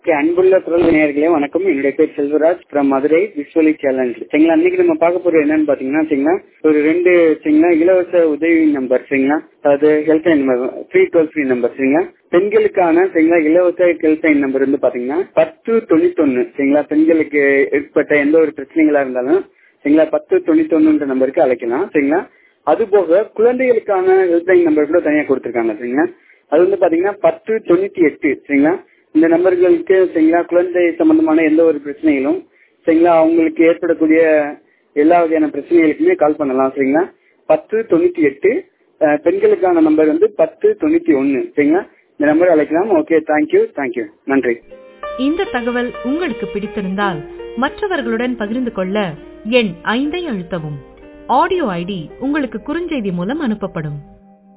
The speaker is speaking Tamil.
ஓகே அன்புள்ள குரல் நேயர்களே வணக்கம் என்னுடைய பேர் Selvaraj from Madurai visually challenge சரிங்களா இன்னைக்கு நம்ம பார்க்க போறது என்னன்னு பாத்தீங்கன்னா சரிங்களா ஒரு ரெண்டு சரிங்களா இலவச உதவி நம்பர் சரிங்களா அதாவது helpline number free toll free number சரிங்களா பெண்களுக்கான சரிங்களா இலவச ஹெல்ப் லைன் நம்பர் வந்து பாத்தீங்கன்னா பத்து தொண்ணூத்தொன்னு சரிங்களா பெண்களுக்கு ஏற்பட்ட எந்த ஒரு பிரச்சனைகளா இருந்தாலும் சரிங்களா பத்து தொண்ணூத்தொன்னுன்ற நம்பருக்கு அழைக்கலாம் சரிங்களா அது போக குழந்தைகளுக்கான ஹெல்ப்லைன் நம்பர் கூட தனியா கொடுத்திருக்காங்க சரிங்களா அது வந்து பாத்தீங்கன்னா பத்து தொண்ணூத்தி எட்டு சரிங்களா இந்த நம்பர்களுக்கு சரிங்களா குழந்தை சம்பந்தமான எந்த ஒரு பிரச்சனைகளும் சரிங்களா அவங்களுக்கு ஏற்படக்கூடிய எல்லா வகையான பிரச்சனைகளுக்குமே கால் பண்ணலாம் சரிங்களா பத்து தொண்ணூத்தி எட்டு அஹ், பெண்களுக்கான நம்பர் வந்து பத்து தொண்ணூத்தி ஒன்னு சரிங்களா இந்த நம்பர் அழைக்கலாம் ஓகே தேங்க்யூ தேங்க்யூ நன்றி இந்த தகவல் உங்களுக்கு பிடித்திருந்தால் மற்றவர்களுடன் பகிர்ந்து கொள்ள எண் ஐந்தை அழுத்தவும் ஆடியோ ஐடி உங்களுக்கு குறுஞ்செய்தி மூலம் அனுப்பப்படும்